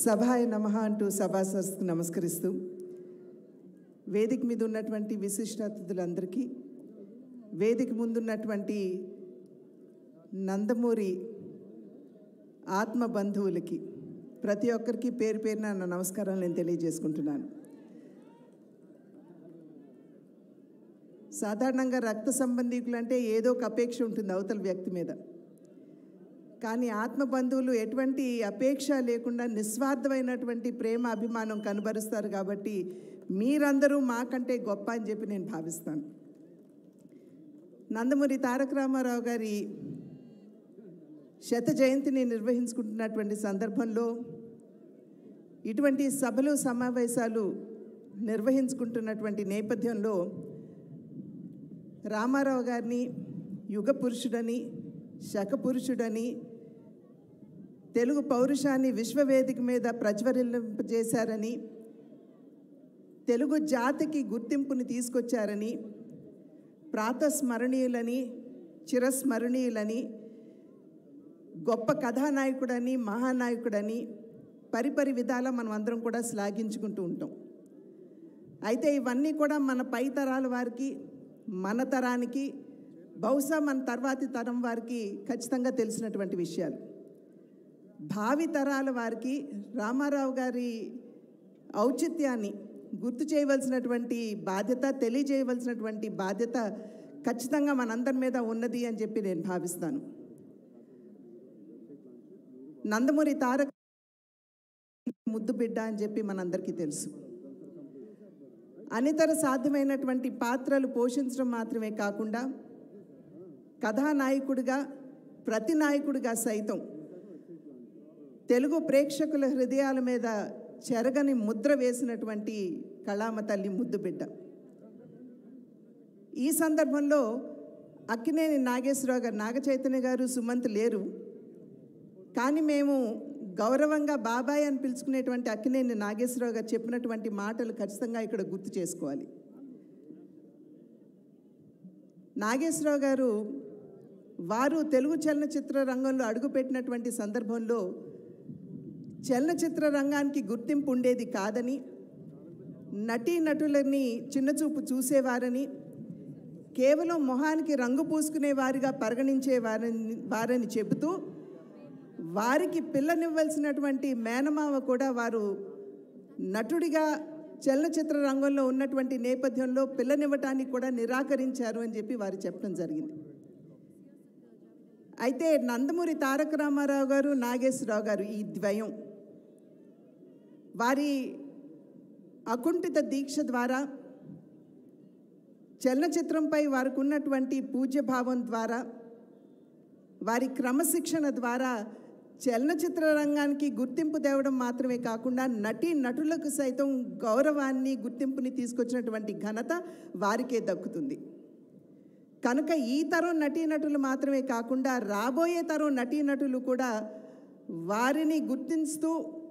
సభాయ నమ అంటూ సభాసస్తు నమస్కరిస్తూ వేదిక మీద ఉన్నటువంటి విశిష్ట అతిథులందరికీ వేదిక ముందున్నటువంటి నందమూరి ఆత్మ బంధువులకి ప్రతి ఒక్కరికి పేరు పేరున నా నమస్కారాలు నేను తెలియజేసుకుంటున్నాను సాధారణంగా రక్త సంబంధికులు అంటే ఏదో ఒక అపేక్ష ఉంటుంది అవతల వ్యక్తి మీద కానీ ఆత్మ బంధువులు ఎటువంటి అపేక్ష లేకుండా నిస్వార్థమైనటువంటి ప్రేమ అభిమానం కనబరుస్తారు కాబట్టి మీరందరూ మాకంటే గొప్ప అని చెప్పి నేను భావిస్తాను నందమూరి తారక రామారావు గారి శత జయంతిని నిర్వహించుకుంటున్నటువంటి సందర్భంలో ఇటువంటి సభలు సమావేశాలు నిర్వహించుకుంటున్నటువంటి నేపథ్యంలో రామారావు గారిని యుగ పురుషుడని శక పురుషుడని తెలుగు పౌరుషాన్ని విశ్వవేదిక మీద ప్రజ్వరిల్లింపజేశారని తెలుగు జాతికి గుర్తింపుని తీసుకొచ్చారని ప్రాతస్మరణీయులని చిరస్మరణీయులని గొప్ప కథానాయకుడని మహానాయకుడని పరిపరి విధాల మనం అందరం కూడా శ్లాఘించుకుంటూ ఉంటాం అయితే ఇవన్నీ కూడా మన పై తరాల వారికి మన తరానికి బహుశా మన తర్వాతి తరం వారికి ఖచ్చితంగా తెలిసినటువంటి విషయాలు భావి తరాల వారికి రామారావు గారి ఔచిత్యాన్ని గుర్తు చేయవలసినటువంటి బాధ్యత తెలియజేయవలసినటువంటి బాధ్యత ఖచ్చితంగా మనందరి మీద ఉన్నది అని చెప్పి నేను భావిస్తాను నందమూరి తారక ముద్దు బిడ్డ అని చెప్పి మనందరికీ తెలుసు అనితర సాధ్యమైనటువంటి పాత్రలు పోషించడం మాత్రమే కాకుండా కథానాయకుడిగా ప్రతి నాయకుడిగా సైతం తెలుగు ప్రేక్షకుల హృదయాల మీద చెరగని ముద్ర వేసినటువంటి కళామ తల్లి ముద్దు బిడ్డ ఈ సందర్భంలో అక్కినేని నాగేశ్వరరావు గారు నాగ చైతన్య గారు సుమంత్ లేరు కానీ మేము గౌరవంగా బాబాయ్ అని పిలుచుకునేటువంటి అక్కినేని నాగేశ్వరరావు గారు చెప్పినటువంటి మాటలు ఖచ్చితంగా ఇక్కడ గుర్తు చేసుకోవాలి నాగేశ్వరరావు గారు వారు తెలుగు చలనచిత్ర రంగంలో అడుగుపెట్టినటువంటి సందర్భంలో చలనచిత్ర రంగానికి గుర్తింపు ఉండేది కాదని నటీ నటులని చిన్నచూపు చూసేవారని కేవలం మొహానికి రంగు పూసుకునే వారిగా పరిగణించే వారని వారని చెబుతూ వారికి పిల్లనివ్వాల్సినటువంటి మేనమావ కూడా వారు నటుడిగా చలనచిత్ర రంగంలో ఉన్నటువంటి నేపథ్యంలో పిల్లనివ్వటానికి కూడా నిరాకరించారు అని చెప్పి వారు చెప్పడం జరిగింది అయితే నందమూరి తారక రామారావు గారు నాగేశ్వరరావు గారు ఈ ద్వయం వారి అకుంఠిత దీక్ష ద్వారా చలనచిత్రంపై వారికి ఉన్నటువంటి పూజ్యభావం ద్వారా వారి క్రమశిక్షణ ద్వారా చలనచిత్ర రంగానికి గుర్తింపు తేవడం మాత్రమే కాకుండా నటీ నటులకు సైతం గౌరవాన్ని గుర్తింపుని తీసుకొచ్చినటువంటి ఘనత వారికే దక్కుతుంది కనుక ఈ తరం నటీనటులు మాత్రమే కాకుండా రాబోయే తరం నటీనటులు కూడా వారిని గుర్తిస్తూ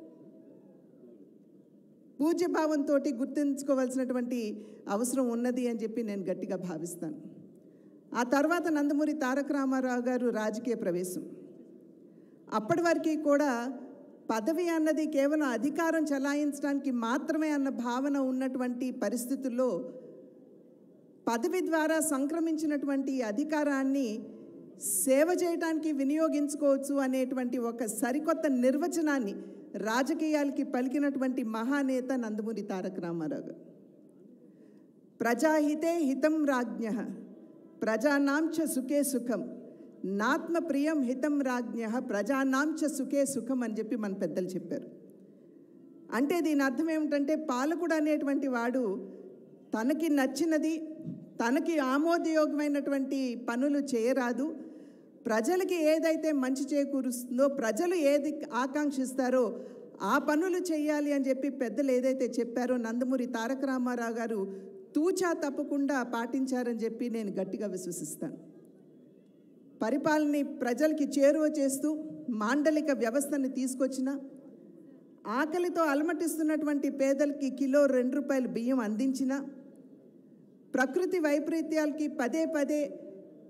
పూజ్యభావంతో గుర్తించుకోవాల్సినటువంటి అవసరం ఉన్నది అని చెప్పి నేను గట్టిగా భావిస్తాను ఆ తర్వాత నందమూరి తారక రామారావు గారు రాజకీయ ప్రవేశం అప్పటి వరకు కూడా పదవి అన్నది కేవలం అధికారం చలాయించడానికి మాత్రమే అన్న భావన ఉన్నటువంటి పరిస్థితుల్లో పదవి ద్వారా సంక్రమించినటువంటి అధికారాన్ని సేవ చేయడానికి వినియోగించుకోవచ్చు అనేటువంటి ఒక సరికొత్త నిర్వచనాన్ని రాజకీయాలకి పలికినటువంటి మహానేత నందమూరి తారక రామారావు గారు ప్రజాహితే హితం రాజ్ఞ ప్రజానాంచ సుఖే సుఖం నాత్మ ప్రియం హితం రాజ్ఞ ప్రజానాంచ సుఖే సుఖం అని చెప్పి మన పెద్దలు చెప్పారు అంటే దీని అర్థం ఏమిటంటే పాలకుడు అనేటువంటి వాడు తనకి నచ్చినది తనకి ఆమోదయోగమైనటువంటి పనులు చేయరాదు ప్రజలకి ఏదైతే మంచి చేకూరుస్తుందో ప్రజలు ఏది ఆకాంక్షిస్తారో ఆ పనులు చేయాలి అని చెప్పి పెద్దలు ఏదైతే చెప్పారో నందమూరి తారక రామారావు గారు తూచా తప్పకుండా పాటించారని చెప్పి నేను గట్టిగా విశ్వసిస్తాను పరిపాలనని ప్రజలకి చేరువ చేస్తూ మాండలిక వ్యవస్థని తీసుకొచ్చిన ఆకలితో అలమటిస్తున్నటువంటి పేదలకి కిలో రెండు రూపాయలు బియ్యం అందించిన ప్రకృతి వైపరీత్యాలకి పదే పదే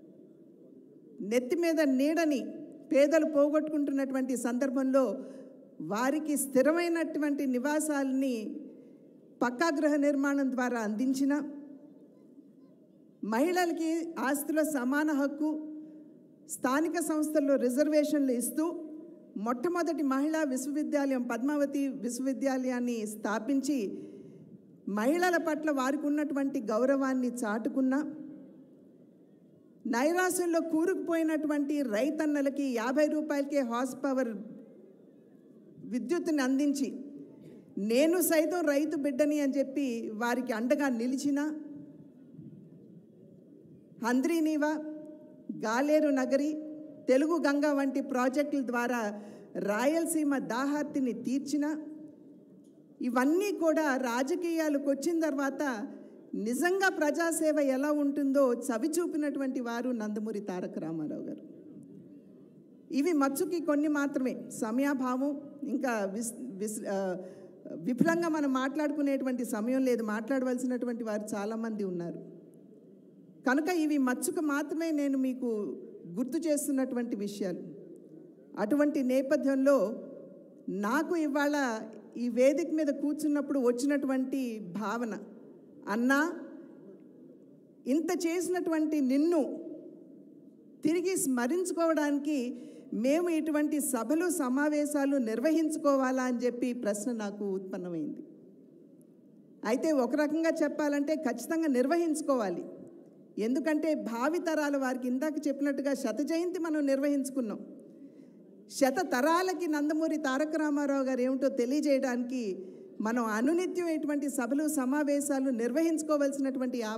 నెత్తి మీద నీడని పేదలు పోగొట్టుకుంటున్నటువంటి సందర్భంలో వారికి స్థిరమైనటువంటి నివాసాలని పక్కా గృహ నిర్మాణం ద్వారా అందించిన మహిళలకి ఆస్తిలో సమాన హక్కు స్థానిక సంస్థల్లో రిజర్వేషన్లు ఇస్తూ మొట్టమొదటి మహిళా విశ్వవిద్యాలయం పద్మావతి విశ్వవిద్యాలయాన్ని స్థాపించి మహిళల పట్ల వారికి ఉన్నటువంటి గౌరవాన్ని చాటుకున్న నైరాశ్యంలో కూరుకుపోయినటువంటి రైతన్నలకి యాభై రూపాయలకే హార్స్ పవర్ విద్యుత్తుని అందించి నేను సైతం రైతు బిడ్డని అని చెప్పి వారికి అండగా నిలిచిన హంద్రీనీవా గాలేరు నగరి తెలుగు గంగ వంటి ప్రాజెక్టుల ద్వారా రాయలసీమ దాహార్తిని తీర్చిన ఇవన్నీ కూడా రాజకీయాలకు వచ్చిన తర్వాత నిజంగా ప్రజాసేవ ఎలా ఉంటుందో చవి చూపినటువంటి వారు నందమూరి తారక రామారావు గారు ఇవి మచ్చుకి కొన్ని మాత్రమే సమయాభావం ఇంకా విస్ విస్ ఆ, విపులంగా మనం మాట్లాడుకునేటువంటి సమయం లేదు మాట్లాడవలసినటువంటి వారు చాలామంది ఉన్నారు కనుక ఇవి మచ్చుకు మాత్రమే నేను మీకు గుర్తు చేస్తున్నటువంటి విషయాలు అటువంటి నేపథ్యంలో నాకు ఇవాళ ఈ వేదిక మీద కూర్చున్నప్పుడు వచ్చినటువంటి భావన అన్నా ఇంత చేసినటువంటి నిన్ను తిరిగి స్మరించుకోవడానికి మేము ఇటువంటి సభలు సమావేశాలు నిర్వహించుకోవాలా అని చెప్పి ప్రశ్న నాకు ఉత్పన్నమైంది అయితే ఒక రకంగా చెప్పాలంటే ఖచ్చితంగా నిర్వహించుకోవాలి ఎందుకంటే భావితరాల వారికి ఇందాక చెప్పినట్టుగా శత జయంతి మనం నిర్వహించుకున్నాం శత తరాలకి నందమూరి తారక రామారావు గారు ఏమిటో తెలియజేయడానికి మనం అనునిత్యం ఇటువంటి సభలు సమావేశాలు నిర్వహించుకోవాల్సినటువంటి